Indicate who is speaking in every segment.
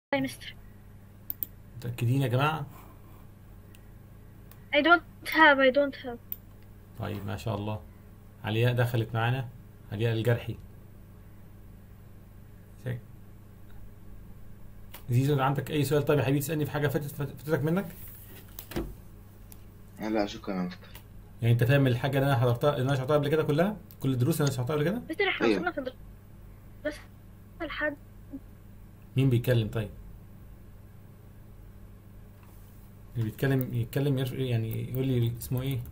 Speaker 1: يا مستر
Speaker 2: متاكدين يا جماعه
Speaker 1: I don't have I don't have
Speaker 2: طيب ما شاء الله علياء دخلت معانا علياء الجرحي ازيك؟ زيزو عندك اي سؤال طيب يا حبيبي تسالني في حاجه فاتت فاتتك منك
Speaker 3: لا شكرا يا مستر
Speaker 2: يعني انت فاهم الحاجه اللي انا حضرتها اللي انا شرحتها قبل كده كلها كل الدروس اللي انا شرحتها قبل كده
Speaker 1: مستر احنا
Speaker 3: أيوة.
Speaker 1: وصلنا في الدراسة لحد
Speaker 2: مين بيتكلم طيب اللي بيتكلم يتكلم يرف... يعني يقول لي اسمه ايه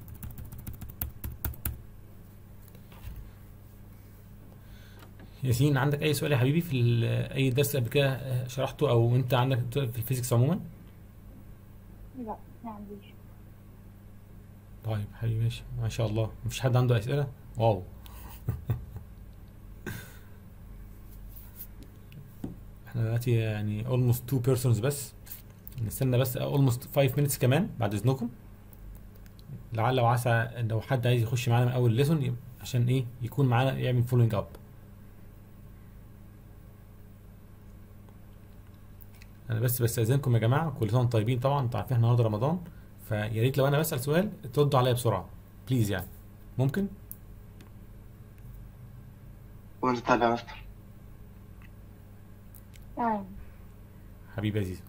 Speaker 2: ياسين عندك اي سؤال يا حبيبي في ال- اي درس قبل كده آه، شرحته او انت عندك في الفيزيكس عموما
Speaker 4: لا ما عنديش
Speaker 2: طيب حبيبي ماشي ما شاء الله مفيش حد عنده اسئله واو احنا دلوقتي يعني almost two persons بس نستنى بس almost five minutes كمان بعد اذنكم لعل وعسى لو حد عايز يخش معانا من اول ليسون عشان ايه يكون معانا يعمل فولوينج اب انا بس بستاذنكم يا جماعه كل سنه وانتم طيبين طبعا انتوا عارفين النهارده رمضان فيا ريت لو انا بسال سؤال تردوا عليا بسرعه بليز يعني ممكن
Speaker 3: وانت طيب يا مستر
Speaker 4: تمام
Speaker 2: حبيبي يا زيزو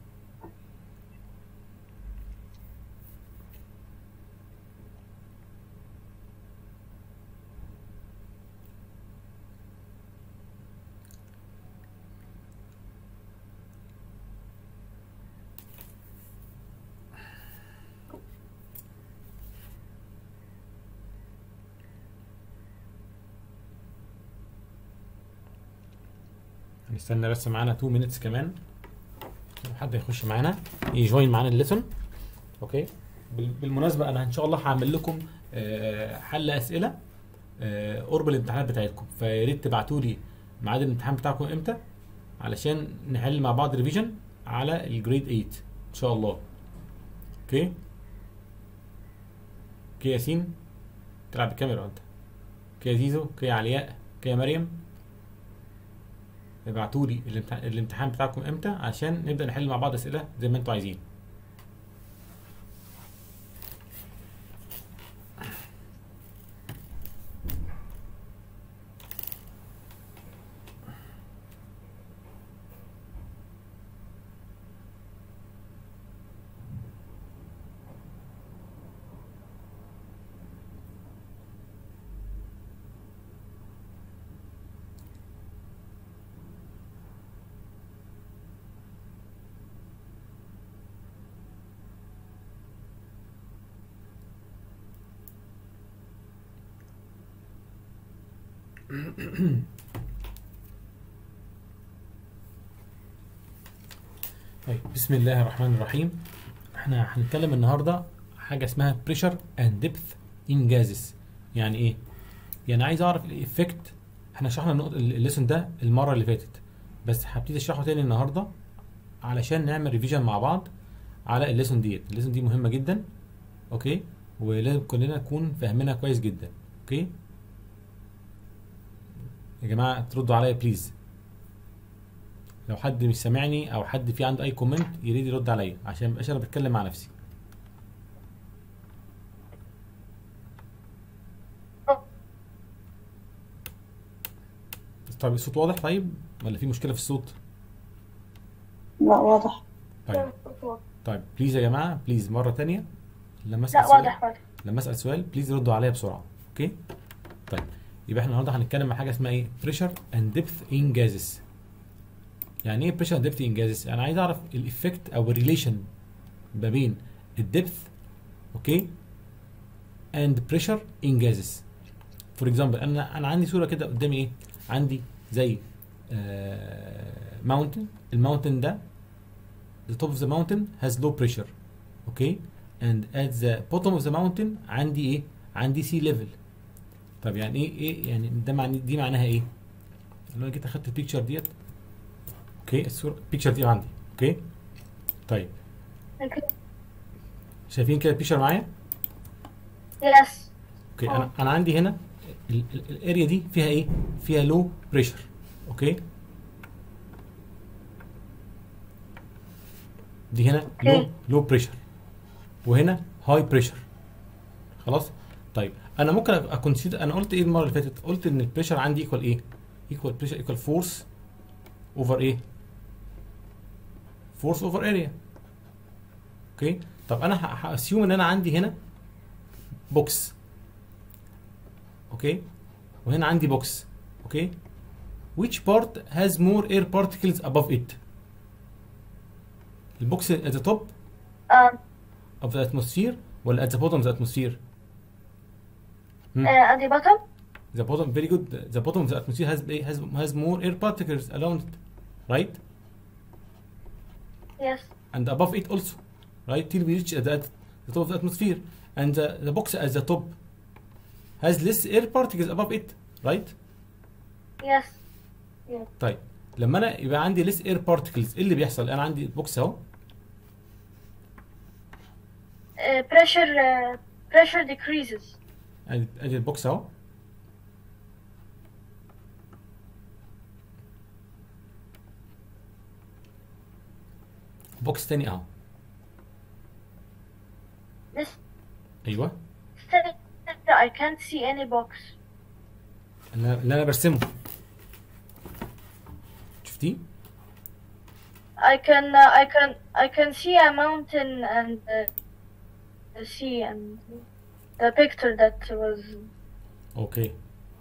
Speaker 2: هنستنى بس معانا 2 مينتس كمان لو حد يخش معانا يجوين معانا الليسون اوكي بال- بالمناسبه انا ان شاء الله هعمل لكم آه، حل اسئله آه، قرب الامتحانات بتاعتكم فيا ريت تبعتوا لي ميعاد الامتحان بتاعكم امتى علشان نحل مع بعض ريفيجن على الجريد 8 ان شاء الله اوكي اوكي ياسين تلعب بالكاميرا انت اوكي يا زيزو اوكي يا علياء اوكي يا مريم ابعتوا لي الامتحان, الامتحان بتاعكم امتى عشان نبدا نحل مع بعض اسئله زي ما انتوا عايزين طيب بسم الله الرحمن الرحيم احنا هنتكلم النهارده حاجه اسمها pressure and depth in gases يعني ايه يعني عايز اعرف الايفكت احنا شرحنا النقطه الليسون ده المره اللي فاتت بس هبتدي اشرحه تاني النهارده علشان نعمل ريفيجن مع بعض على الليسون ديت الليسون دي مهمه جدا اوكي ولازم كلنا نكون فاهمينها كويس جدا اوكي يا جماعه تردوا عليا بليز لو حد مش سامعني او حد في عنده اي كومنت يريد يرد عليا عشان مبقاش انا بتكلم مع نفسي طيب الصوت واضح طيب ولا في مشكله في الصوت
Speaker 4: لا واضح
Speaker 2: طيب طيب بليز يا جماعه بليز مره تانية لما اسال
Speaker 1: لا
Speaker 2: سؤال
Speaker 1: واضح واضح
Speaker 2: لما اسال سؤال بليز ردوا عليا بسرعه اوكي طيب يبقى احنا النهارده هنتكلم عن حاجه اسمها ايه بريشر اند ديبث ان جازز يعني ايه بريشر اند ديبث ان جازز انا عايز اعرف الايفكت او الريليشن ما بين الدبث اوكي اند بريشر ان جازز فور اكزامبل انا انا عندي صوره كده قدامي ايه عندي زي ماونتن الماونتن ده the top of the mountain has low pressure okay and at the bottom of the mountain عندي ايه عندي sea level طب يعني ايه ايه يعني ده معني دي معناها ايه لو انا جيت اخدت البيكتشر ديت اوكي الصوره البيكتشر دي عندي اوكي طيب شايفين كده البيكتشر معايا
Speaker 1: يس
Speaker 2: اوكي انا انا عندي هنا الاريا دي فيها ايه فيها لو بريشر اوكي دي هنا لو
Speaker 1: اوكي.
Speaker 2: لو بريشر وهنا هاي بريشر خلاص طيب انا ممكن اكونسيدر انا قلت ايه المره اللي فاتت قلت ان البريشر عندي ايكوال ايه ايكوال بريشر ايكوال فورس اوفر ايه فورس اوفر اريا اوكي طب انا هاسيوم ان انا عندي هنا بوكس اوكي وهنا عندي بوكس اوكي which part has more air particles above it البوكس at the top
Speaker 1: Um,
Speaker 2: of the atmosphere ولا at the bottom of the atmosphere Hmm.
Speaker 1: uh, at the bottom?
Speaker 2: the bottom very good the bottom of the atmosphere has has has more air particles around it right
Speaker 1: Yes.
Speaker 2: and above it also right till we reach the, the top of the atmosphere and the, the box at the top has less air particles above it right
Speaker 1: Yes.
Speaker 2: طيب لما انا يبقى عندي less air particles ايه اللي بيحصل انا عندي البوكس اهو
Speaker 1: Uh, pressure uh, pressure decreases.
Speaker 2: ادي ادي البوكس اهو بوكس تاني اهو
Speaker 1: This
Speaker 2: ايوه
Speaker 1: I can't see any box.
Speaker 2: اللي اللي انا برسمه شفتيه
Speaker 1: I can uh, I can I can see a mountain and uh, the sea and the picture that was
Speaker 2: اوكي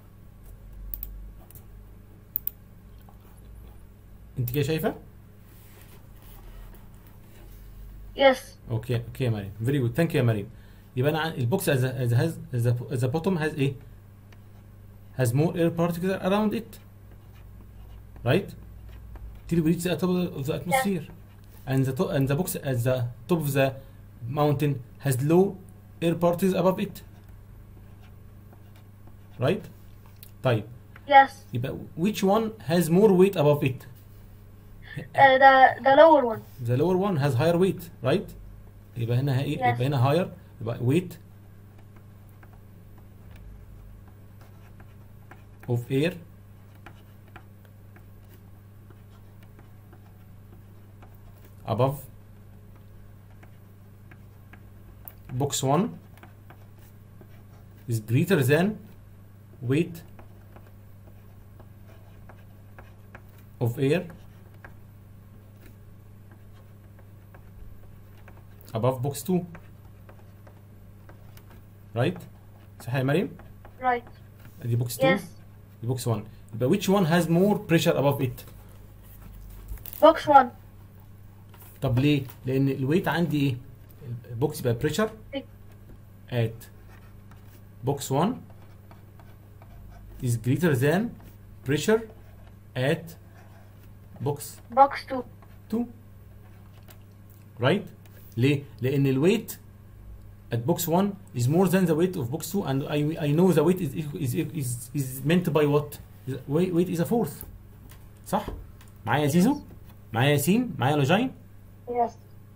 Speaker 2: انت كده شايفه
Speaker 1: yes
Speaker 2: اوكي اوكي يا مريم فيري جود ثانك يو يا مريم يبقى انا عن- البوكس از از هاز از بوتوم هاز ايه has more air particles around it right till we reach the top of the atmosphere and the top, and the box at the top of the mountain has low air particles above it right طيب
Speaker 1: yes
Speaker 2: يبقى which one has more weight above it
Speaker 1: uh, the the lower one
Speaker 2: the lower one has higher weight right يبقى هنا ايه
Speaker 1: Yes.
Speaker 2: يبقى هنا higher يبقى weight of air above box 1 is greater than weight of air above box 2 right صح يا مريم
Speaker 1: right
Speaker 2: ادي box 2
Speaker 1: yes
Speaker 2: دي box 1 يبقى which one has more pressure above it
Speaker 1: box one
Speaker 2: طب ليه لان الويت عندي ايه البوكس يبقى pressure at box 1 is greater than pressure at box
Speaker 1: box two
Speaker 2: 2 right ليه لان الويت at box 1 is more than the weight of box 2 and I, I know the weight is, is, is, is meant by what Is- weight, weight is a force صح معايا يا زيزو معايا ياسين معايا لوجين
Speaker 4: يس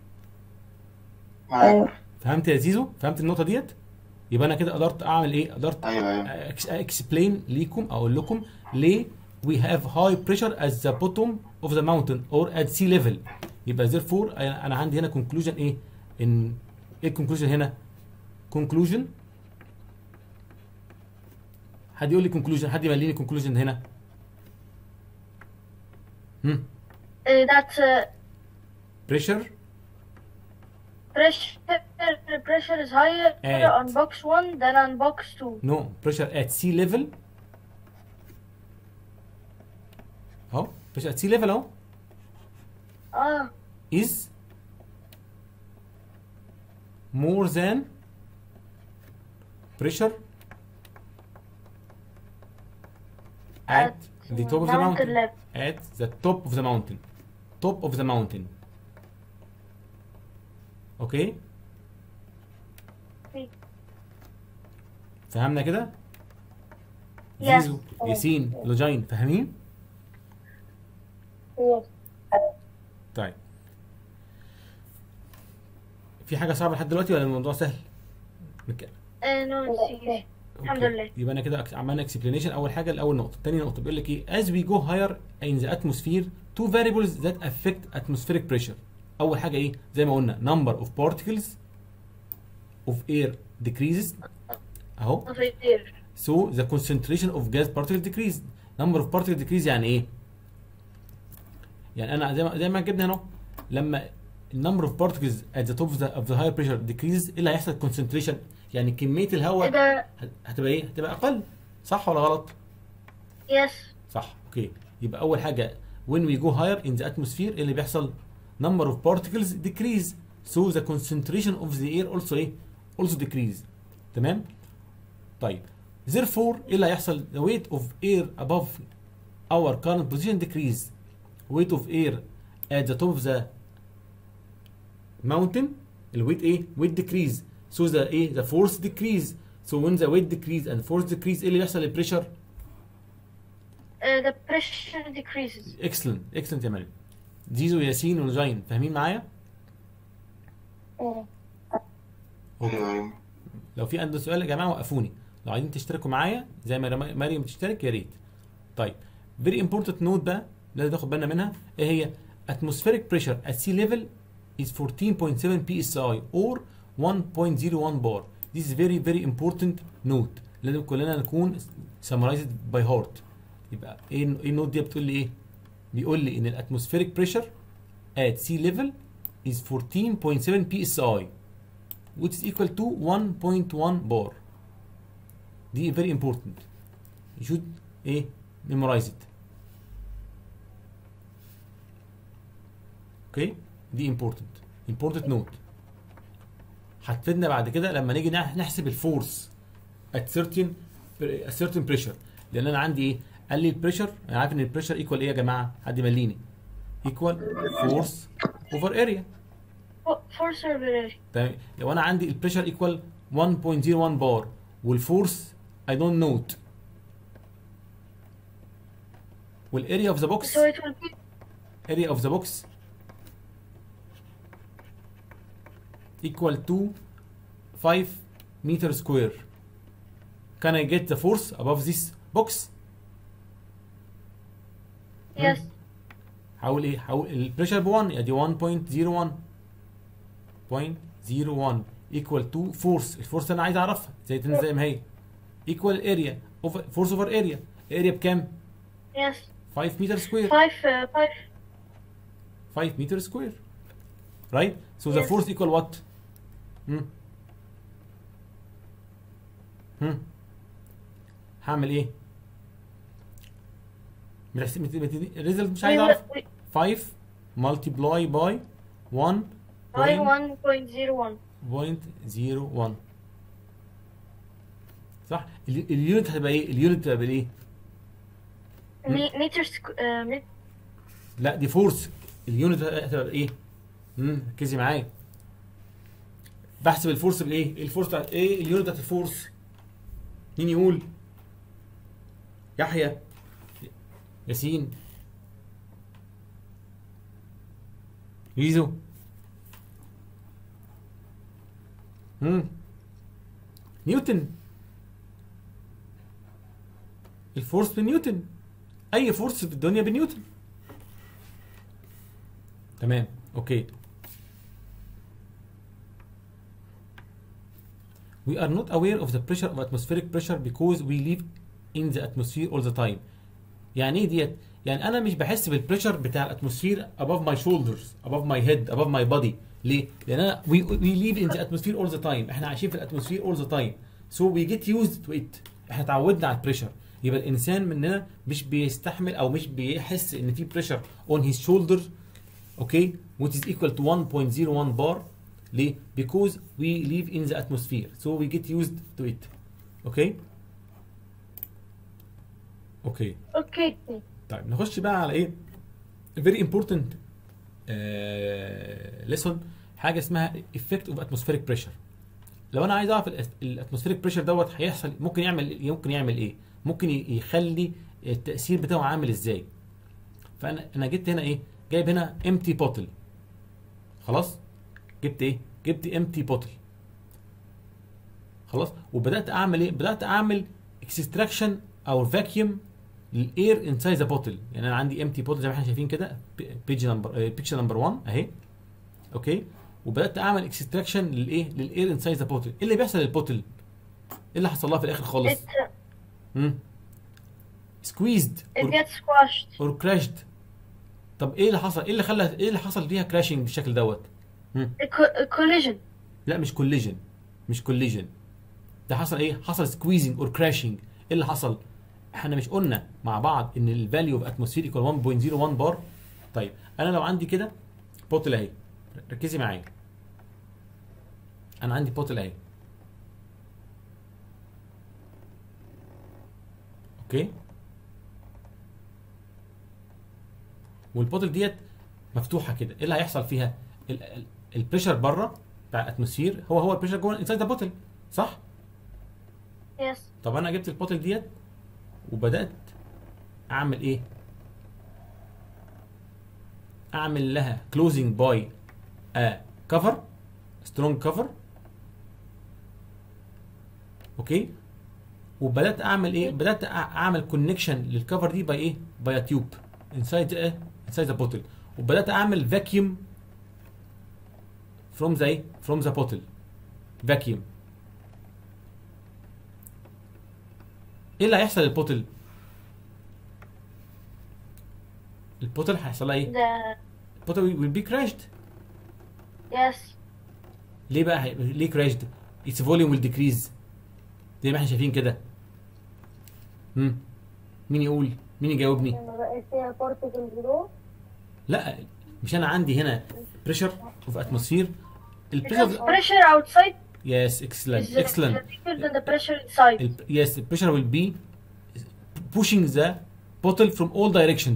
Speaker 3: معاك
Speaker 4: ايوه
Speaker 2: فهمت يا زيزو فهمت النقطه ديت يبقى انا كده قدرت اعمل ايه قدرت
Speaker 3: ايوه ايوه
Speaker 2: اكسبلين ليكم اقول لكم ليه we have high pressure at the bottom of the mountain or at sea level يبقى therefore انا أنا عندي هنا conclusion ايه ان ايه الكونكلوجن هنا conclusion حد يقول لي conclusion حد يمليني conclusion هنا هم
Speaker 1: uh, that uh,
Speaker 2: pressure
Speaker 1: pressure pressure is higher
Speaker 2: At.
Speaker 1: on box one than on box two
Speaker 2: no pressure at sea level اهو pressure at sea level اهو
Speaker 1: ah
Speaker 2: is more than pressure at, the top of the mountain
Speaker 1: level
Speaker 2: at the top of the mountain top of the mountain اوكي
Speaker 1: Okay.
Speaker 2: فهمنا كده
Speaker 1: Yes.
Speaker 2: زيزو ياسين لوجين فاهمين
Speaker 4: يس
Speaker 2: طيب في حاجه صعبه لحد دلوقتي ولا الموضوع سهل نك-
Speaker 1: uh, no it's easy. الحمد
Speaker 2: أوكي.
Speaker 1: لله.
Speaker 2: يبقى انا كده أكس- عملنا اكسبلانيشن اول حاجه الاول نقطه تاني نقطه بيقول لك ايه as we go higher in the atmosphere two variables that affect atmospheric pressure اول حاجه ايه زي ما قلنا number of particles of air decreases اهو
Speaker 1: of air
Speaker 2: So the concentration of gas particle decreased. Number of particle decrease يعني ايه؟ يعني انا زي ما زي ما جبنا هنا لما number of particles at the top of the, of the higher pressure decreases ايه اللي هيحصل concentration؟ يعني كمية الهواء
Speaker 1: ده
Speaker 2: هت- هتبقى ايه؟ هتبقى اقل صح ولا غلط؟
Speaker 1: yes
Speaker 2: صح اوكي يبقى اول حاجة when we go higher in the atmosphere ايه اللي بيحصل؟ number of particles decrease so the concentration of the air also ايه؟ also decrease تمام؟ طيب therefore ايه اللي هيحصل the weight of air above our current position decrease weight of air at the top of the mountain الويت ايه weight decrease so the ايه the force decrease so when the weight decrease and force decrease ايه اللي بيحصل للبريشر
Speaker 1: uh, the pressure decreases
Speaker 2: excellent excellent يا مريم زيزو ياسين ونجاين فاهمين معايا
Speaker 4: اه
Speaker 3: ايوه ايوه
Speaker 2: لو في عنده سؤال يا جماعه وقفوني لو عايزين تشتركوا معايا زي ما رم- مريم بتشترك يا ريت طيب very important note بقى لازم ناخد بالنا منها ايه هي atmospheric pressure at sea level is 14.7 psi or 1.01 bar this is very very important note لازم كلنا نكون summarized by heart يبقى ايه ايه النوت دي بتقول لي ايه بيقول لي ان الاتموسفيريك pressure at sea level is 14.7 psi which is equal to 1.1 bar دي very important you should ايه memorize it اوكي دي important important note هتفيدنا بعد كده لما نيجي نح- نحسب الفورس at certain at certain pressure لان انا عندي ايه قال لي البريشر انا عارف ان البريشر ايكوال ايه يا جماعه حد يمليني ايكوال فورس اوفر اريا
Speaker 1: Fo- force of air
Speaker 2: تمام لو انا عندي البريشر ايكوال 1.01 بار والفورس اي دونت نوت والاريا اوف ذا بوكس
Speaker 1: so it will be
Speaker 2: area of the box equal to 5 meter square can I get the force above this box
Speaker 1: yes
Speaker 2: حاول ايه حاول البريشر ب 1 ادي 1.01 0.01 equal to force الفورس انا عايز اعرفها زي زي ما هي equal area over force over area area بكام
Speaker 1: yes
Speaker 2: 5 meter square
Speaker 1: five uh, five
Speaker 2: 5 meter square right so the
Speaker 1: Yes.
Speaker 2: force equal what هم هم هعمل ايه بتحسب- بت- بت- الريزلت مش عايز
Speaker 1: we
Speaker 2: اعرف
Speaker 1: will- we-
Speaker 2: 5 multiply by 1
Speaker 1: by
Speaker 2: point
Speaker 1: 1.01
Speaker 2: بوينت زيرو 1 صح ال- اليونت هتبقى ايه اليونت هتبقى بالايه
Speaker 1: Me- meter squ- uh, met-
Speaker 2: لا دي فورس اليونت هتبقى ايه امم ركزي معايا بحسب الفورس بالايه إيه الفورس بتاعت ايه اليونت بتاعت الفورس مين يقول يحيى ياسين ريزو امم نيوتن الفورس بنيوتن اي فورس في الدنيا بنيوتن تمام اوكي We are not aware of the pressure of atmospheric pressure because we live in the atmosphere all the time. يعني ايه ديت؟ يعني انا مش بحس بالبريشر بتاع الاتموسفير above my shoulders, above my head, above my body. ليه؟ لان انا we, we live in the atmosphere all the time. احنا عايشين في الاتموسفير all the time. So we get used to it. احنا اتعودنا على البريشر. يبقى الانسان مننا مش بيستحمل او مش بيحس ان في بريشر on his shoulder okay which is equal to 1.01 bar ليه؟ because we live in the atmosphere so we get used to it okay okay
Speaker 1: okay
Speaker 2: طيب نخش بقى على ايه very important آه lesson حاجه اسمها effect of atmospheric pressure لو انا عايز اعرف الاتموسفيريك بريشر دوت هيحصل ممكن يعمل ممكن يعمل ايه ممكن ي- يخلي التاثير بتاعه عامل ازاي فانا انا جبت هنا ايه جايب هنا empty bottle خلاص جبت ايه جبت empty bottle خلاص وبدات اعمل ايه بدات اعمل extraction او vacuum للاير انسايد ذا بوتل يعني انا عندي empty bottle زي ما احنا شايفين كده بيج نمبر بيكتشر نمبر 1 اهي اوكي وبدات اعمل اكستراكشن للايه للاير انسايد ذا بوتل ايه اللي بيحصل للبوتل ايه اللي حصل لها في الاخر خالص
Speaker 1: It
Speaker 2: امم سكويزد
Speaker 1: it gets squashed.
Speaker 2: اور كراشد طب ايه اللي حصل ايه اللي خلى ايه اللي حصل فيها كراشنج بالشكل دوت مم.
Speaker 1: A, co- a collision.
Speaker 2: لا مش كوليجن مش كوليجن ده حصل ايه حصل سكويزنج اور كراشنج ايه اللي حصل احنا مش قلنا مع بعض ان الفاليو اوف اتموسفير ايكوال 1.01 بار طيب انا لو عندي كده بوتل اهي ركزي معايا انا عندي بوتل اهي اوكي والبوتل ديت مفتوحه كده ايه اللي هيحصل فيها ال- ال- البريشر بره بتاع الاتموسفير هو هو البريشر جوه انسايد ذا بوتل صح
Speaker 1: Yes.
Speaker 2: طب انا جبت البوتل ديت وبدات اعمل ايه اعمل لها كلوزنج باي ا كفر سترونج كفر اوكي وبدات اعمل ايه بدات أع- اعمل كونكشن للكفر دي باي ايه باي تيوب انسايد ايه انسايد ذا بوتل وبدات اعمل فاكيوم فروم ذا ايه فروم ذا بوتل فاكيوم ايه اللي هيحصل للبوتل البوتل هيحصل لها ايه
Speaker 1: The
Speaker 2: البوتل will be crashed
Speaker 1: yes.
Speaker 2: ليه بقى هي- ليه crashed its volume will decrease زي ما احنا شايفين كده امم مين يقول مين يجاوبني
Speaker 4: لما بقى فيها بارتكل جوه
Speaker 2: لا مش انا عندي هنا pressure of atmosphere
Speaker 1: Because
Speaker 2: البريشر
Speaker 1: pressure outside
Speaker 2: yes
Speaker 1: is
Speaker 2: excellent
Speaker 1: uh,
Speaker 2: excellent
Speaker 1: bigger than the pressure inside.
Speaker 2: ال- yes the pressure will be pushing the bottle from all directions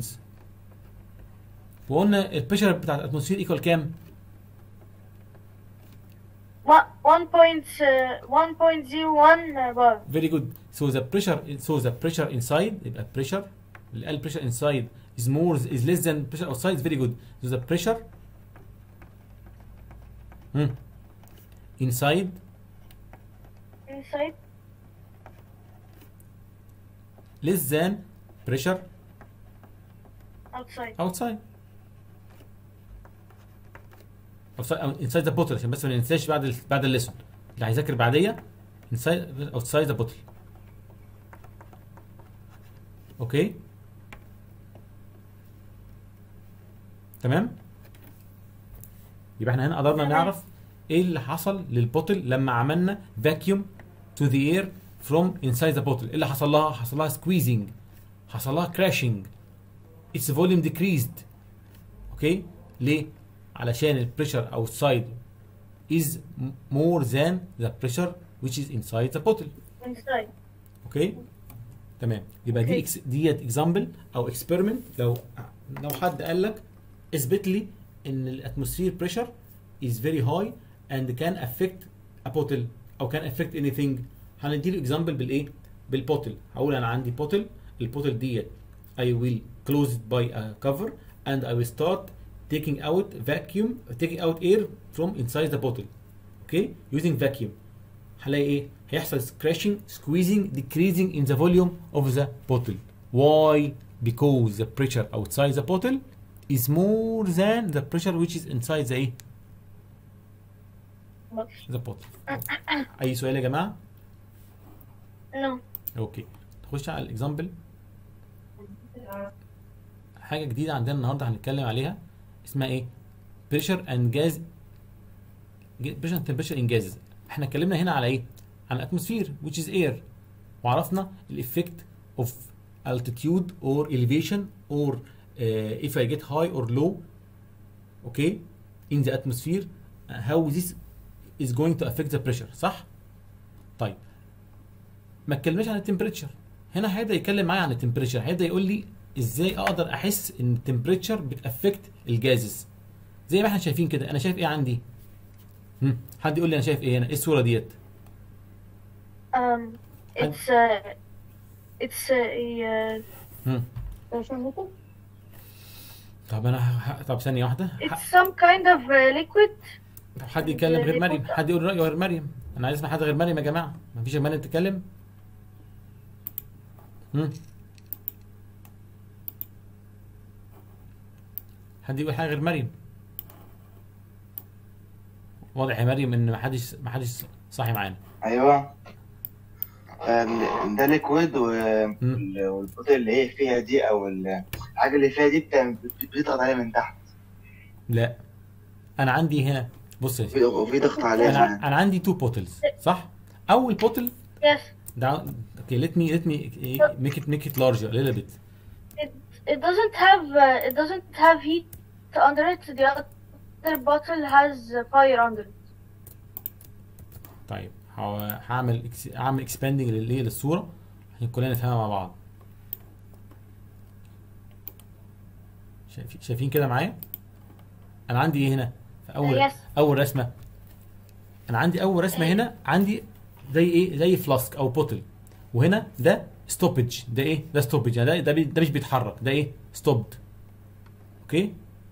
Speaker 2: وقلنا البريشر بتاع الاتموسفير ايكوال كام؟
Speaker 1: One one point uh, one point zero one uh, bar.
Speaker 2: very good so the pressure so the pressure inside يبقى pressure اللي قال pressure inside is more is less than pressure outside very good so the pressure hmm, inside
Speaker 1: Inside
Speaker 2: less than pressure
Speaker 1: outside.
Speaker 2: outside outside أو inside the bottle عشان بس ما ننساش بعد ال بعد الليسون اللي هيذاكر بعديه inside outside the bottle اوكي تمام يبقى احنا هنا قدرنا
Speaker 1: تمام.
Speaker 2: نعرف ايه اللي حصل للبوتل لما عملنا vacuum to the air from inside the bottle ايه اللي حصل لها حصل لها squeezing حصل لها crashing its volume decreased اوكي ليه علشان البريشر outside is m- more than the pressure which is inside the bottle
Speaker 1: Inside.
Speaker 2: اوكي تمام يبقى دي
Speaker 1: أوكي.
Speaker 2: إكس ديت اكزامبل او اكسبيرمنت لو لو حد قال لك اثبت لي ان الاتموسفير بريشر is very high and can affect a bottle او can affect anything هنديله اكزامبل بالايه بالبوتل هقول انا عندي بوتل البوتل ديت I will close it by a cover and I will start taking out vacuum taking out air from inside the bottle okay using vacuum هلاقي ايه هيحصل crashing squeezing decreasing in the volume of the bottle why because the pressure outside the bottle is more than the pressure which is inside the ايه the bottle اي سؤال يا جماعه
Speaker 1: No.
Speaker 2: اوكي نخش على الاكزامبل حاجه جديده عندنا النهارده هنتكلم عليها اسمها ايه بريشر اند جاز بريشر تمبريتشر ان جازز احنا اتكلمنا هنا على ايه عن الاتموسفير which is air وعرفنا الايفكت of altitude or elevation or uh, if I get high or low okay in the atmosphere uh, how this is going to affect the pressure صح طيب ما اتكلمناش عن التمبريتشر هنا هيبدا يتكلم معايا عن التمبريتشر هيبدا يقول لي ازاي اقدر احس ان التمبريتشر بتافكت الجازز زي ما احنا شايفين كده انا شايف ايه عندي هم. حد يقول لي انا شايف ايه هنا ايه الصوره ديت
Speaker 1: Um, it's uh, it's uh, a,
Speaker 2: هم.
Speaker 4: عشان ممكن
Speaker 2: طب انا ه- ه- طب ثانيه واحده
Speaker 1: uh,
Speaker 2: ح-
Speaker 1: it's some kind of uh, liquid.
Speaker 2: طب حد يتكلم غير مريم حد يقول رايه غير مريم انا عايز اسمع حد غير مريم يا جماعه مفيش غير مريم تتكلم هم. حد يقول حاجه غير مريم واضح يا مريم ان محدش محدش صاحي معانا
Speaker 3: ايوه آم، ده ليكويد والبوتل اللي هي فيها دي او ال- الحاجه اللي فيها دي بتعمل- بتضغط عليها من تحت
Speaker 2: لا انا عندي هنا بص يا سيدي
Speaker 3: وفي- وفي ضغط عليها
Speaker 2: انا
Speaker 3: كمان.
Speaker 2: انا عندي تو بوتلز صح اول بوتل
Speaker 1: Yes.
Speaker 2: ده اوكي let me let me إيه، make it make it larger a little bit
Speaker 1: It it doesn't have uh, it doesn't have heat under it. The other bottle has uh, fire under it.
Speaker 2: طيب هو- هعمل إكس- هعمل اكسباندنج للايه للصوره عشان كلنا نفهمها مع بعض شايفين شايفين كده معايا انا عندي ايه هنا في اول
Speaker 1: Yes.
Speaker 2: اول رسمه انا عندي اول رسمه هنا عندي زي ايه زي فلاسك او بوتل وهنا ده ستوبج ده ايه ده ستوبج يعني ده ده, بي- ده مش بيتحرك ده ايه ستوبد اوكي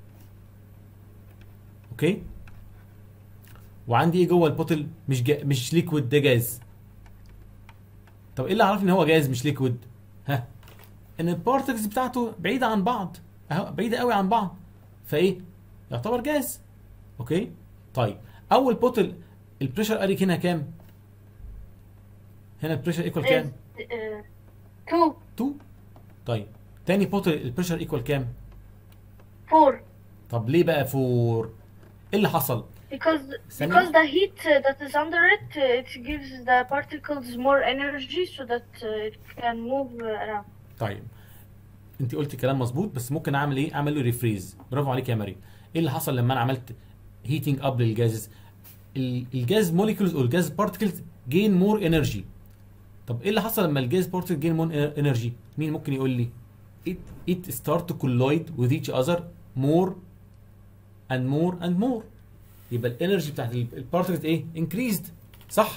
Speaker 2: اوكي وعندي ايه جوه البوتل مش جا مش ليكويد ده جاز طب ايه اللي عرفني ان هو جاز مش ليكويد ها ان البارتكلز بتاعته بعيده عن بعض اهو بعيده قوي عن بعض فايه يعتبر جاز اوكي طيب اول بوتل البريشر اريك هنا كام هنا البريشر ايكوال كام
Speaker 1: Is uh, two,
Speaker 2: 2 طيب تاني بوتل البريشر ايكوال كام
Speaker 1: four.
Speaker 2: طب ليه بقى 4 ايه اللي حصل
Speaker 1: Because
Speaker 2: ثانية.
Speaker 1: because the heat uh, that is under it, uh, it gives the particles more energy so that uh, it can move uh, around.
Speaker 2: طيب انت قلت كلام مظبوط بس ممكن اعمل ايه اعمل له ريفريز برافو عليك يا مريم ايه اللي حصل لما انا عملت هيتنج اب للجازز ال- الجاز موليكولز او الجاز بارتكلز جين مور انرجي طب ايه اللي حصل لما الجاز بارتكل جين مور انرجي مين ممكن يقول لي it it start to collide with each other more and more and more يبقى الانرجي بتاعت البارتكلز ايه increased صح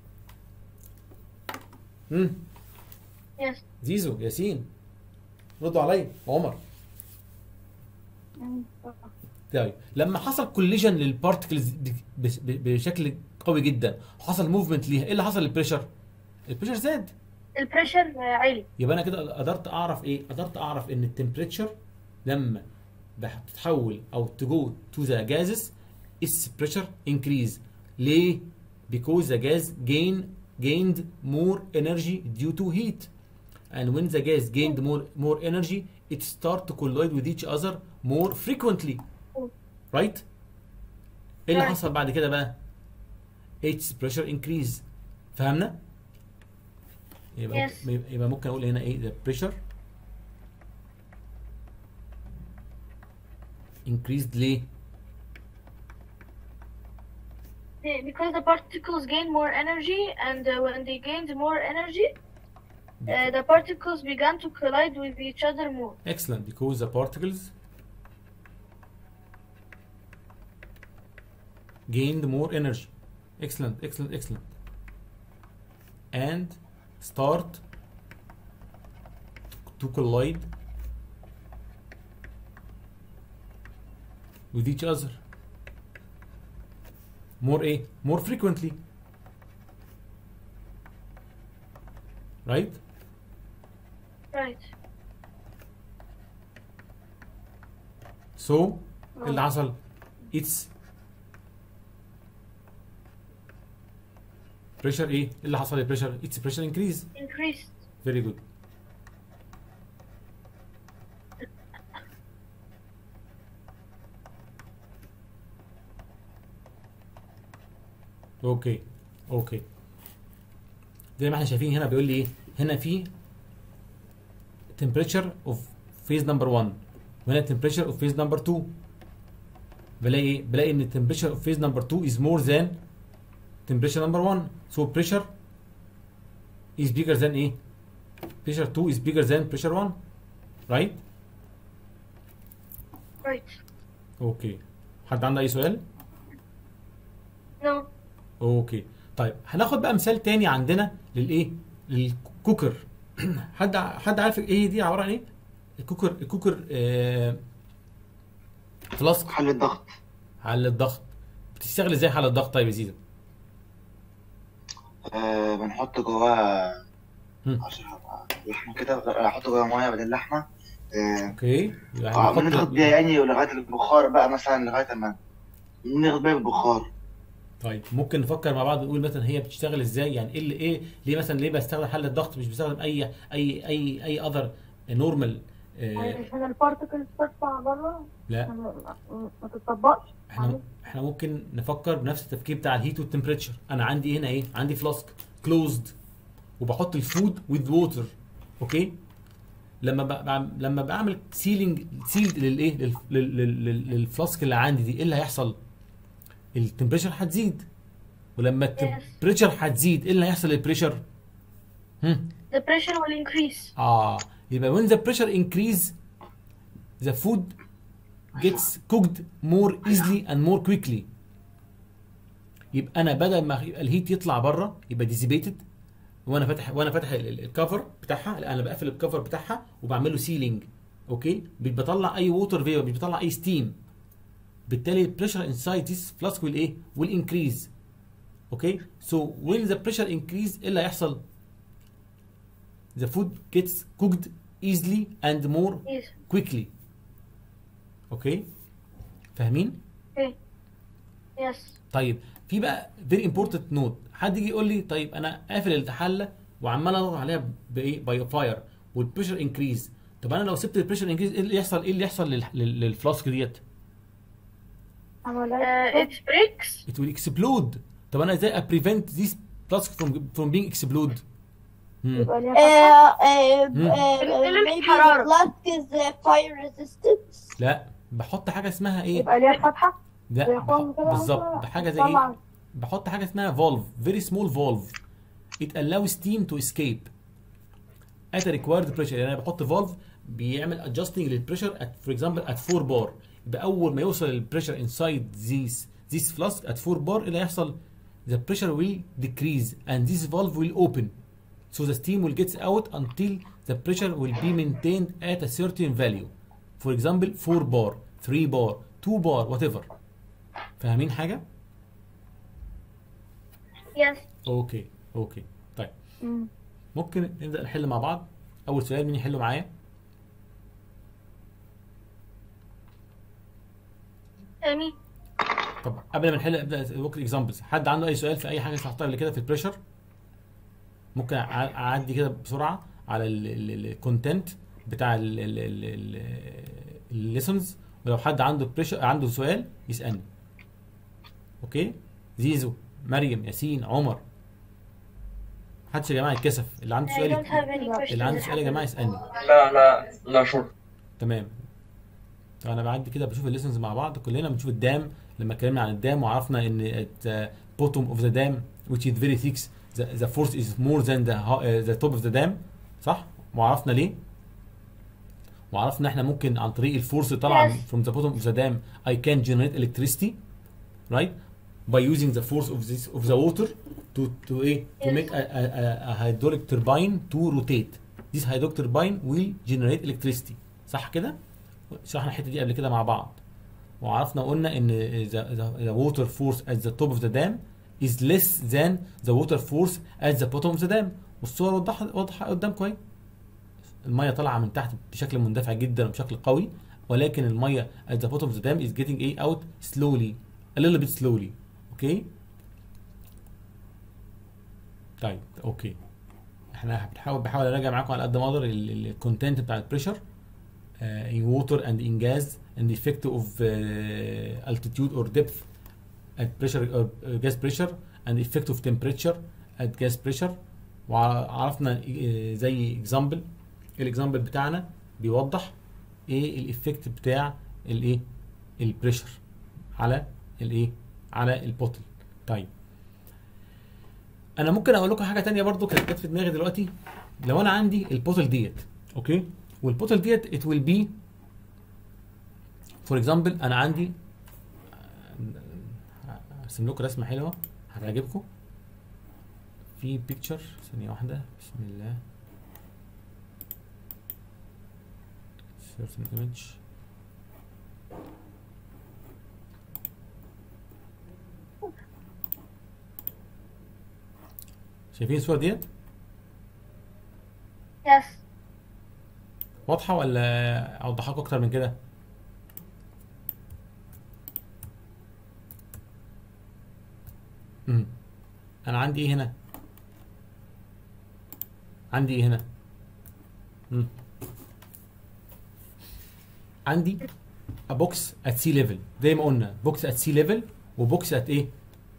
Speaker 2: امم
Speaker 1: Yes.
Speaker 2: زيزو ياسين ردوا عليا عمر طيب لما حصل كوليجن للبارتكلز بشكل قوي جدا حصل موفمنت ليها ايه اللي حصل للبريشر البريشر زاد
Speaker 1: البريشر uh, عالي.
Speaker 2: يبقى انا كده قدرت اعرف ايه قدرت اعرف ان التمبريتشر لما بتتحول او تجو تو ذا جازز its pressure increase ليه because the gas gain gained more energy due to heat and when the gas gained more more energy it start to collide with each other more frequently right ايه اللي
Speaker 1: Right.
Speaker 2: حصل بعد كده بقى its pressure increase فهمنا يبقى
Speaker 1: Yes.
Speaker 2: ممكن يبقى ممكن اقول هنا ايه the pressure increased ليه
Speaker 1: Because the particles gain more energy, and uh, when they gained more energy, uh, the particles began to collide with each other more.
Speaker 2: Excellent, because the particles gained more energy. Excellent, excellent, excellent. And start to collide with each other. More a more frequently. Right?
Speaker 1: Right.
Speaker 2: So اللي حصل it's pressure ايه؟ إيه اللي حصل للبريشر؟ it's pressure increase
Speaker 1: Increased.
Speaker 2: very good اوكي اوكي زي ما احنا شايفين هنا بيقول لي ايه؟ هنا في temperature of phase number 1 وهنا temperature of phase number 2 بلاقي ايه؟ بلاقي ان temperature of phase number 2 is more than temperature number 1 so pressure is bigger than ايه؟ pressure 2 is bigger than pressure 1 right؟
Speaker 1: Right.
Speaker 2: اوكي حد عنده اي سؤال؟
Speaker 1: No.
Speaker 2: اوكي طيب هناخد بقى مثال تاني عندنا للايه؟ للكوكر حد حد عارف ايه دي عباره عن ايه؟ الكوكر الكوكر آه فلاسك
Speaker 3: حل الضغط
Speaker 2: حل الضغط بتشتغل ازاي حل الضغط طيب يا زيزو؟
Speaker 3: آه بنحط جواه
Speaker 2: هم.
Speaker 3: عشان لحمة كده احط جواه ميه بدل لحمة آه
Speaker 2: اوكي يبقى
Speaker 3: آه،
Speaker 2: هنحط-
Speaker 3: بنضغط بيها يعني لغاية البخار بقى مثلا لغاية ما نضغط بيها بالبخار
Speaker 2: طيب ممكن نفكر مع بعض نقول مثلا هي بتشتغل ازاي يعني ايه اللي ايه ليه مثلا ليه بستخدم حل الضغط مش بستخدم اي اي اي اي اذر نورمال
Speaker 4: عشان البارتكلز تطلع بره
Speaker 2: لا
Speaker 4: ما- ما ما تتطبقش
Speaker 2: احنا احنا ممكن نفكر بنفس التفكير بتاع الهيت والتمبريتشر انا عندي هنا ايه عندي فلاسك كلوزد وبحط الفود وذ ووتر اوكي لما ب... بعم- لما بعمل سيلينج سيلد للايه لل... لل... لل... لل- للفلاسك اللي عندي دي ايه اللي هيحصل التمبريتشر هتزيد ولما التمبريتشر هتزيد ايه اللي هيحصل للبريشر هم
Speaker 1: The pressure will increase.
Speaker 2: اه يبقى when the pressure increase the food gets cooked more easily and more quickly يبقى انا بدل ما يبقى الهيت يطلع بره يبقى ديسيبيتد وانا فاتح وانا فاتح ال- ال- الكفر بتاعها لا، انا بقفل الكفر بتاعها وبعمل له سيلينج اوكي مش بطلع اي ووتر فيبر مش بطلع اي ستيم بالتالي البريشر انسايد ذيس فلاسك will ايه will increase اوكي سو when the pressure increase ايه اللي هيحصل the food gets cooked easily and more
Speaker 1: Yes.
Speaker 2: quickly اوكي فاهمين
Speaker 1: Okay. Yes.
Speaker 2: طيب في بقى very important note حد يجي يقول لي طيب انا قافل الحله وعمال اضغط عليها بايه باي فاير والبريشر انكريز طب انا لو سبت البريشر انكريز ايه اللي يحصل ايه اللي يحصل لل- لل- للفلاسك ديت
Speaker 1: Uh,
Speaker 4: عملية
Speaker 1: it breaks.
Speaker 2: it will explode طب انا ازاي prevent this flask from from being explode مم.
Speaker 4: يبقى ليها
Speaker 5: Uh,
Speaker 4: فتحة.
Speaker 5: uh,
Speaker 2: Hmm.
Speaker 5: uh,
Speaker 1: بتقلل
Speaker 5: maybe
Speaker 1: الحرارة.
Speaker 5: the flask is uh, fire resistant.
Speaker 2: لا بحط حاجه اسمها ايه
Speaker 4: يبقى ليها فتحة
Speaker 2: لا
Speaker 4: زي خرم
Speaker 2: بح-
Speaker 4: كده
Speaker 2: بالظبط
Speaker 4: مثلا
Speaker 2: بحاجه زي ايه
Speaker 4: طبعا
Speaker 2: بحط حاجه اسمها valve very small valve it allows steam to escape at a required pressure يعني انا بحط valve بيعمل adjusting للبريشر at for example at 4 bar يبقى اول ما يوصل البريشر inside this this flask at 4 bar ايه اللي هيحصل the pressure will decrease and this valve will open so the steam will get out until the pressure will be maintained at a certain value for example 4 bar 3 bar 2 bar whatever فاهمين حاجه
Speaker 1: Yes.
Speaker 2: اوكي اوكي طيب
Speaker 4: مم.
Speaker 2: ممكن نبدا نحل مع بعض اول سؤال مين يحله معايا
Speaker 1: Amy.
Speaker 2: طب قبل ما نحل ابدا ورك اكزامبلز حد عنده اي سؤال في اي حاجه شرحتها قبل كده في البريشر ممكن أع- اعدي كده بسرعه على الكونتنت بتاع الليسونز ولو حد عنده بريشر عنده سؤال يسالني اوكي زيزو مريم ياسين عمر محدش يا جماعه يتكسف اللي عنده
Speaker 1: I
Speaker 2: سؤال
Speaker 1: don't have any questions.
Speaker 2: اللي عنده سؤال يا جماعه يسالني
Speaker 6: لا لا لا شكرا
Speaker 2: تمام طب انا بعدي كده بشوف الليسنز مع بعض كلنا بنشوف الدام لما اتكلمنا عن الدام وعرفنا ان at uh, bottom of the dam which is very thick the, the force is more than the, ho- uh, the top of the dam صح وعرفنا ليه وعرفنا احنا ممكن عن طريق الفورس طالعه
Speaker 1: Yes.
Speaker 2: from the bottom of the dam I can generate electricity right by using the force of this of the water to to ايه to
Speaker 1: Yes.
Speaker 2: make a, a, a, a hydraulic turbine to rotate this hydraulic turbine will generate electricity صح كده شرحنا الحته دي قبل كده مع بعض وعرفنا قلنا ان the, the, the water force at the top of the dam is less than the water force at the bottom of the dam والصور وضحت واضحه قدام كويس الميه طالعه من تحت بشكل مندفع جدا وبشكل قوي ولكن الميه at the bottom of the dam is getting ايه out slowly a little bit slowly اوكي طيب اوكي احنا بنحاول بحاول اراجع معاكم على قد ما اقدر الكونتنت بتاع البريشر uh, in water and in gas and the effect of uh, altitude or depth at pressure or uh, gas pressure and the effect of temperature at gas pressure وعرفنا uh, زي اكزامبل الاكزامبل بتاعنا بيوضح ايه الايفكت بتاع الايه البريشر على الايه على البوتل طيب انا ممكن اقول لكم حاجه تانية برضو كانت جت في دماغي دلوقتي لو انا عندي البوتل ديت اوكي والبوتل ديت it will be for example انا عندي ارسم لكم رسمه حلوه هتعجبكم في بيكتشر ثانيه واحده بسم الله certain image شايفين الصور ديت
Speaker 1: Yes.
Speaker 2: واضحه ولا اوضحها لكم اكتر من كده انا عندي ايه هنا عندي ايه هنا مم. عندي a box at sea level زي ما قلنا box at sea level وبوكس at ايه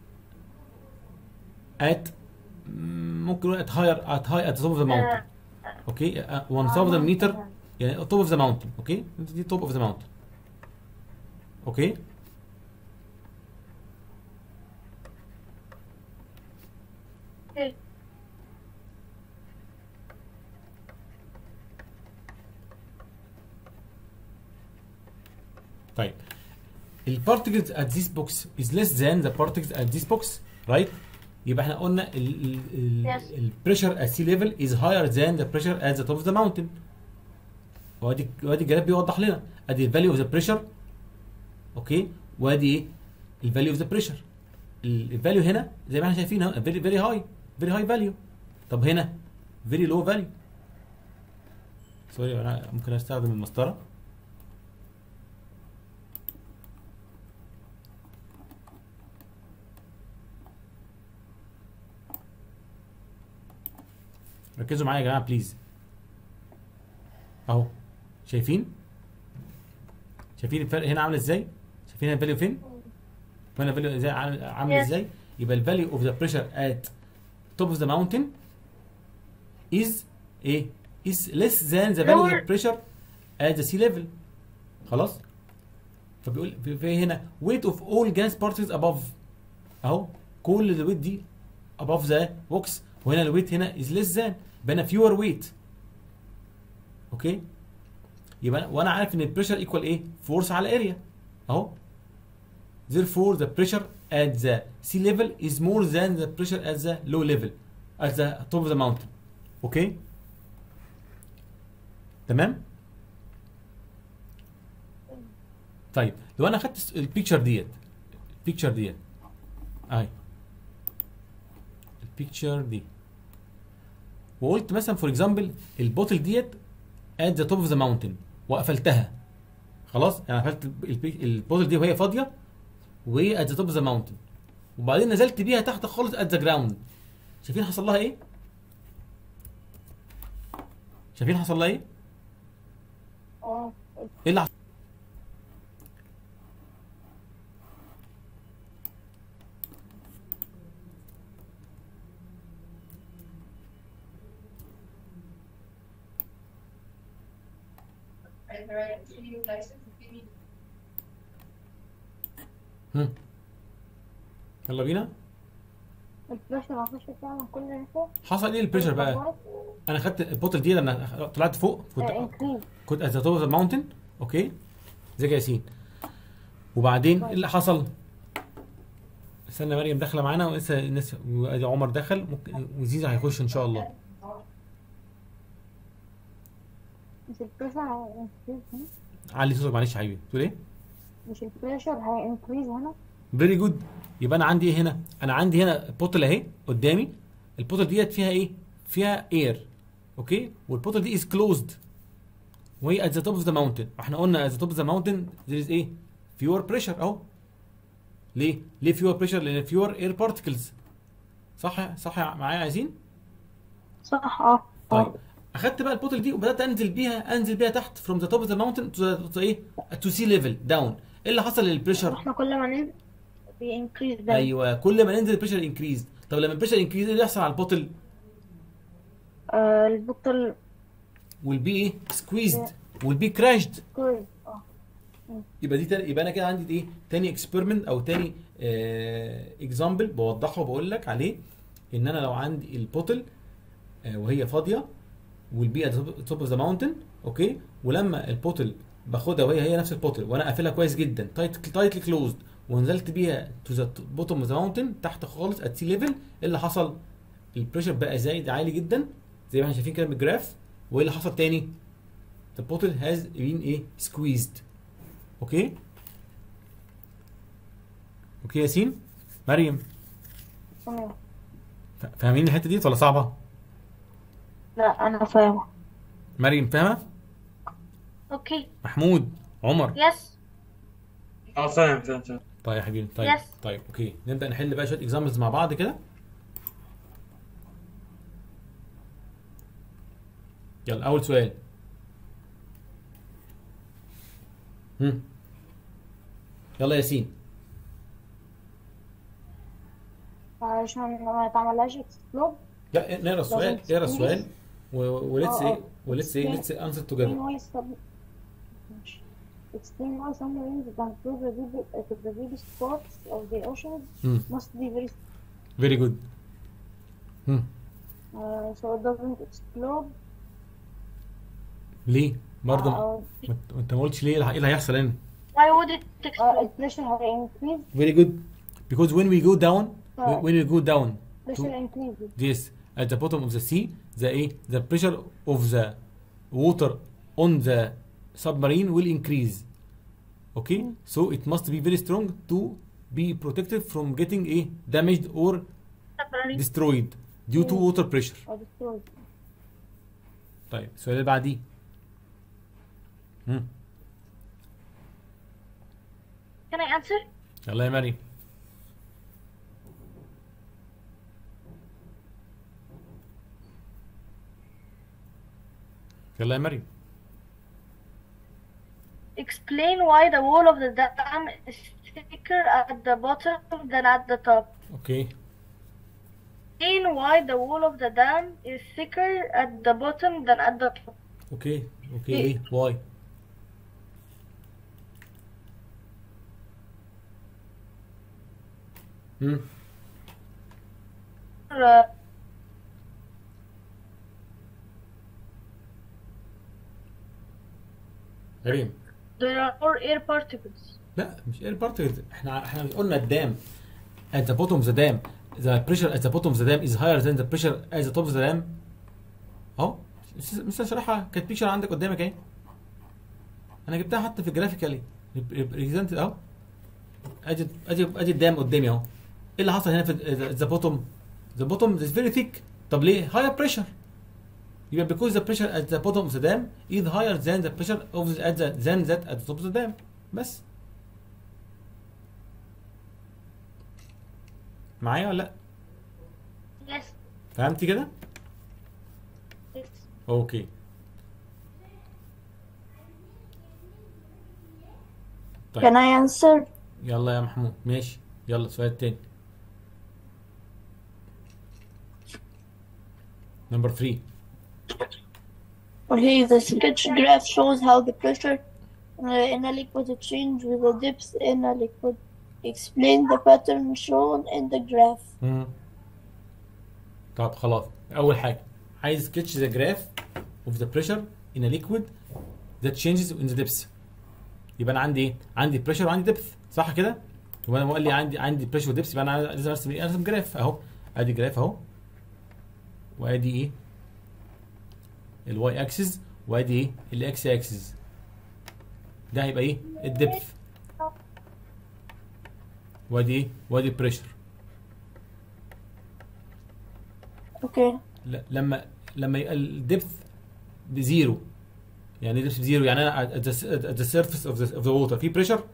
Speaker 2: at مم، ممكن نقول at higher at high at the top of the mountain اوكي uh, one thousand meter يعني top of the mountain اوكي دي top of the mountain اوكي
Speaker 1: Okay.
Speaker 2: طيب البارتكلز at this box is less than the particles at this box right يبقى احنا قلنا
Speaker 1: Yes.
Speaker 2: البريشر at sea level is higher than the pressure at the top of the mountain وادي وادي الجراف بيوضح لنا ادي الفاليو اوف ذا بريشر اوكي وادي ايه الفاليو اوف ذا بريشر الفاليو هنا زي ما احنا شايفين اهو فيري فيري هاي فيري هاي فاليو طب هنا فيري لو فاليو سوري انا ممكن استخدم المسطره ركزوا معايا يا جماعه بليز اهو شايفين شايفين الفرق هنا عامل ازاي شايفين هنا الفاليو فين هنا الفاليو ازاي عامل عامل
Speaker 1: Yes.
Speaker 2: ازاي يبقى الفاليو اوف ذا بريشر ات توب اوف ذا ماونتن از ايه is less than the value of the
Speaker 1: Lower.
Speaker 2: pressure at the sea level خلاص فبيقول في- في هنا weight of all gas particles above اهو كل الويت دي above the box وهنا الويت هنا is less than يبقى هنا fewer weight اوكي يبقى أنا- وانا عارف ان البريشر ايكوال ايه فورس على اريا اهو therefore the pressure at the sea level is more than the pressure at the low level at the top of the mountain اوكي تمام طيب لو انا خدت البيكتشر ديت البيكتشر ديت اهي البيكتشر دي وقلت مثلا فور اكزامبل البوتل ديت ات ذا توب اوف ذا ماونتن وقفلتها خلاص يعني قفلت البي- البوتل دي وهي فاضيه وهي ات ذا توب اوف ذا ماونتن وبعدين نزلت بيها تحت خالص ات ذا جراوند شايفين حصل لها ايه؟ شايفين حصل لها ايه؟
Speaker 4: اه
Speaker 2: ايه اللي حصل؟ هم. يلا بينا
Speaker 4: البريشر ما فيش فعلا كل اللي فوق
Speaker 2: حصل ايه البريشر بقى؟ انا خدت البوتل دي لما طلعت فوق كنت
Speaker 4: انكريز
Speaker 2: كنت ات ذا توب اوف ذا ماونتن اوكي ازيك يا ياسين وبعدين ايه اللي حصل؟ استنى مريم داخله معانا ولسه الناس وادي عمر دخل ممكن وزيزا هيخش ان شاء الله
Speaker 4: مش البريشر هينكريز هنا
Speaker 2: علي صوتك معلش يا حبيبي تقول ايه؟
Speaker 4: مش البريشر هينكريز هنا
Speaker 2: فيري جود يبقى انا عندي ايه هنا؟ انا عندي هنا بوتل اهي قدامي البوتل ديت فيها ايه؟ فيها اير اوكي والبوتل دي از كلوزد وهي ات ذا توب اوف ذا ماونتن احنا قلنا ات ذا توب اوف ذا ماونتن ذير از ايه؟ فيور بريشر اهو ليه؟ ليه فيور بريشر؟ لان فيور اير بارتكلز صح صح معايا عايزين؟
Speaker 4: صح اه
Speaker 2: طيب اخدت بقى البوتل دي وبدات انزل بيها انزل بيها تحت فروم ذا توب اوف ذا ماونتن تو ايه؟ تو سي ليفل داون ايه اللي حصل للبريشر؟
Speaker 4: احنا كل ما ننزل بينكريز ده
Speaker 2: ايوه كل ما ننزل البريشر انكريز طب لما البريشر انكريز ايه اللي يحصل على البوتل
Speaker 4: آه البطل
Speaker 2: والبي ايه سكويزد والبي كراشد
Speaker 4: كويس اه
Speaker 2: يبقى دي تاني يبقى انا كده عندي ايه تاني اكسبيرمنت او تاني اكزامبل بوضحه وبقول لك عليه ان انا لو عندي البوتل آه وهي فاضيه والبي ات توب اوف ذا ماونتن اوكي ولما البوتل باخدها وهي هي نفس البوتل وانا قافلها كويس جدا تايت تايتلي كلوزد ونزلت بيها تو ذا بوتوم اوف ذا ماونتن تحت خالص ات سي ليفل ايه اللي حصل؟ البريشر بقى زايد عالي جدا زي ما احنا شايفين كده من الجراف وايه اللي حصل تاني؟ the bottle has been ايه squeezed اوكي اوكي ياسين مريم
Speaker 4: تمام
Speaker 2: ف- فاهمين الحته دي ولا صعبه
Speaker 4: لا انا فاهمه
Speaker 2: مريم فاهمه
Speaker 1: Okay.
Speaker 2: محمود عمر
Speaker 1: Yes.
Speaker 6: اه فاهم فاهم فاهم
Speaker 2: طيب يا حبيبي طيب
Speaker 1: Yes.
Speaker 2: طيب اوكي نبدا نحل بقى شويه اكزامبلز مع بعض كده يلا اول سؤال هم. يلا ياسين
Speaker 4: علشان ما تعملهاش اكسبلود
Speaker 2: لا نقرا السؤال
Speaker 4: لازم
Speaker 2: اقرا
Speaker 4: تكون
Speaker 2: السؤال وليتس
Speaker 4: آه،
Speaker 2: ايه
Speaker 4: آه.
Speaker 2: وليتس ايه ليتس انسر
Speaker 4: explain
Speaker 2: توجذر
Speaker 4: why some explain why some marines that prove the deep, uh, the deepest parts of the ocean
Speaker 2: Hmm.
Speaker 4: must be very
Speaker 2: فيري جود
Speaker 4: uh, so it doesn't explode
Speaker 2: ليه برضه
Speaker 4: uh,
Speaker 2: ما انت- انت ما قلتش ليه ايه اللي هيحصل هنا
Speaker 1: Why would it
Speaker 4: uh,
Speaker 1: explode?
Speaker 4: pressure will increase
Speaker 2: very good because when we go down
Speaker 4: آه.
Speaker 2: when we go down
Speaker 4: pressure increases
Speaker 2: this at the bottom of the sea the ايه the pressure of the water on the submarine will increase okay so it must be very strong to be protected from getting a damaged or
Speaker 1: Submarine.
Speaker 2: destroyed due to water pressure
Speaker 4: or destroyed
Speaker 2: طيب السؤال اللي بعديه مم.
Speaker 1: Can I answer?
Speaker 2: يلا يا مريم يلا يا مريم
Speaker 1: Explain why the wall of the dam is thicker at the bottom than at the top.
Speaker 2: اوكي
Speaker 1: Explain why the wall of the dam is thicker at the bottom than at the top.
Speaker 2: اوكي اوكي ليه واي امم
Speaker 1: Uh,
Speaker 2: مريم
Speaker 1: there are more air particles.
Speaker 2: لا مش اير بارتكلز احنا احنا قلنا الدام at the bottom of the dam the pressure at the bottom of the dam is higher than the pressure at the top of the dam اهو مستر شرحها كانت بيكشر عندك قدامك اهي انا جبتها حتى في الجرافيكالي ريبريزنتد اهو ادي ادي ادي الدام قدامي اهو ايه اللي حصل هنا في ذا بوتوم ذا بوتوم is very thick طب ليه higher pressure يبقى because the pressure at the bottom of the dam is higher than the pressure of the, at the than that at the top of the dam بس معايا ولا لا
Speaker 1: Yes.
Speaker 2: فهمتي كده
Speaker 1: yes.
Speaker 2: اوكي طيب
Speaker 5: Can I answer?
Speaker 2: يلا يا محمود ماشي يلا السؤال التاني نمبر 3
Speaker 5: Okay, the sketch graph shows how the pressure uh, in a liquid change with the depth in a liquid. Explain the pattern shown in the graph.
Speaker 2: مم. طب خلاص اول حاجه عايز sketch the graph of the pressure in a liquid that changes in the depth يبقى انا عندي ايه عندي pressure وعندي depth صح كده يبقى انا قال لي عندي عندي pressure و depth يبقى انا لازم ارسم ايه ارسم جراف اهو ادي جراف اهو وادي ايه الواي اكسس وادي ايه الاكس اكسس ده هيبقى ايه الدبث وادي ايه وادي البريشر
Speaker 5: Okay.
Speaker 2: لا لما لما يبقى الدبث بزيرو يعني ايه دبث بزيرو يعني انا at the, at the surface of the, of the water في بريشر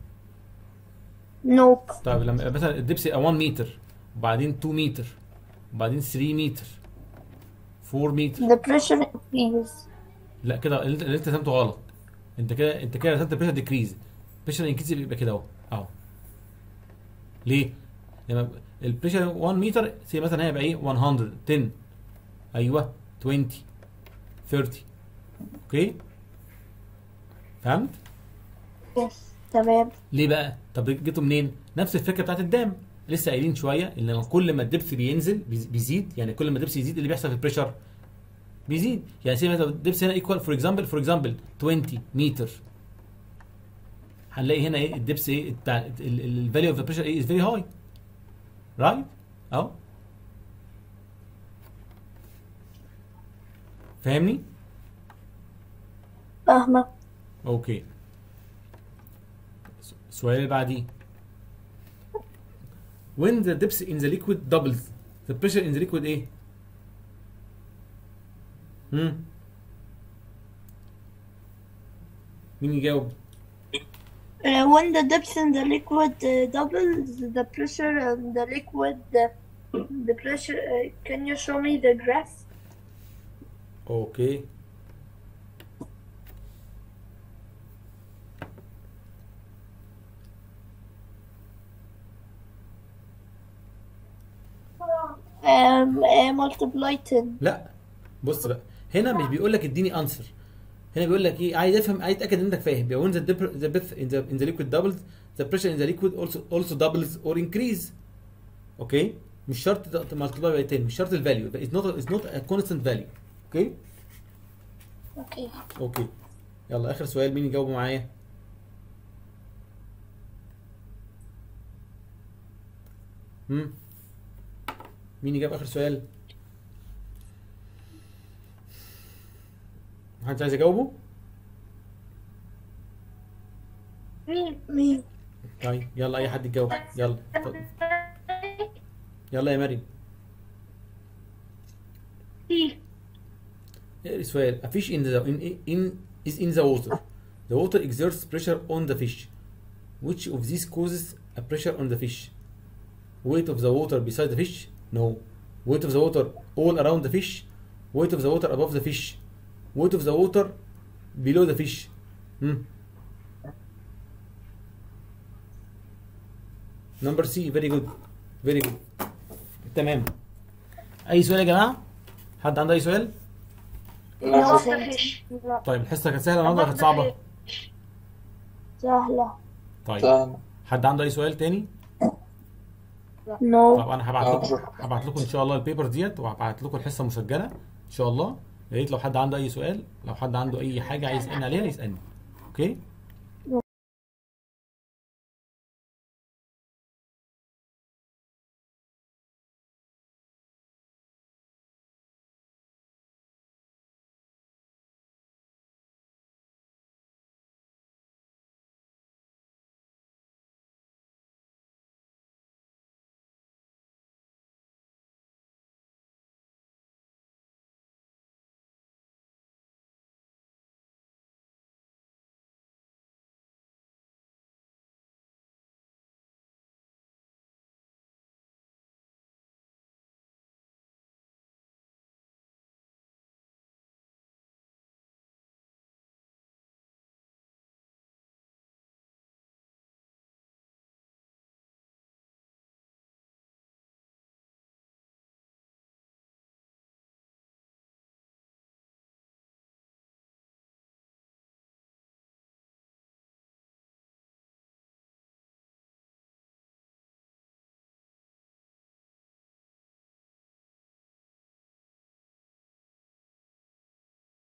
Speaker 5: Nope.
Speaker 2: طيب لما يبقى مثلا الدبث يبقى 1 متر وبعدين 2 متر وبعدين 3 متر 4 متر
Speaker 5: The pressure increases.
Speaker 2: لا كده اللي انت اللي انت رسمته غلط انت كده انت كده رسمت بريشر ديكريز بريشر انكريز يبقى كده اهو اهو ليه؟ لما البريشر 1 متر سي مثلا هيبقى ايه 100 10 ايوه 20 30 اوكي فهمت؟
Speaker 5: Yes. تمام.
Speaker 2: ليه بقى؟ طب جبته منين؟ نفس الفكره بتاعت الدام لسه قايلين شويه ان لما كل ما الدبث بينزل بيز- بيزيد يعني كل ما الدبث يزيد اللي بيحصل في البريشر بيزيد يعني سي مثلا الدبث هنا ايكوال فور اكزامبل فور اكزامبل 20 متر هنلاقي هنا ايه الدبث ايه بتاع الفاليو اوف ذا بريشر ايه از فيري هاي رايت اهو فاهمني؟
Speaker 5: فاهمة.
Speaker 2: اوكي السؤال اللي بعديه when the depth in the liquid doubles the pressure in the liquid ايه هم مين يجاوب
Speaker 5: Uh, when the depth in the liquid uh, doubles, the pressure in the liquid, uh, the pressure. Uh, can you show me the graph?
Speaker 2: اوكي
Speaker 5: um, uh, multiply 10
Speaker 2: لا بص بقى هنا مش بيقول لك اديني انسر هنا بيقول لك ايه عايز افهم عايز اتاكد ان انك فاهم when the dep- the depth in the in the liquid doubles the pressure in the liquid also also doubles or increase اوكي مش شرط تمالتيبلاي باي 10 مش شرط الفاليو it's not it's not a constant value اوكي
Speaker 5: okay
Speaker 2: اوكي يلا اخر سؤال مين يجاوبه معايا امم مين يجاوب اخر سؤال محدش عايز يجاوبه
Speaker 1: مين
Speaker 5: me
Speaker 2: طيب يلا اي حد يجاوب يلا اتفضل. يلا يا مريم
Speaker 1: سي
Speaker 2: اقري سؤال a fish in the in, in is in the water the water exerts pressure on the fish which of these causes a pressure on the fish weight of the water beside the fish no weight of the water all around the fish weight of the water above the fish weight of the water below the fish hmm. number C very good very good تمام اي سؤال يا جماعه حد عنده اي سؤال
Speaker 6: لا
Speaker 1: Above
Speaker 6: شكرا
Speaker 1: the fish.
Speaker 4: لا
Speaker 2: طيب الحصه كانت سهله النهارده ولا
Speaker 1: Above
Speaker 2: كانت
Speaker 1: the
Speaker 2: صعبه
Speaker 1: fish.
Speaker 5: سهلة
Speaker 2: طيب
Speaker 6: سلام
Speaker 2: حد عنده اي سؤال تاني
Speaker 5: no
Speaker 2: طب انا هبعت
Speaker 6: آه،
Speaker 2: لكم
Speaker 6: شكرا.
Speaker 2: هبعت لكم ان شاء الله البيبر ديت وهبعت لكم الحصه مسجله ان شاء الله يا ريت لو حد عنده اي سؤال لو حد عنده اي حاجه عايز يسالني عليها يسالني اوكي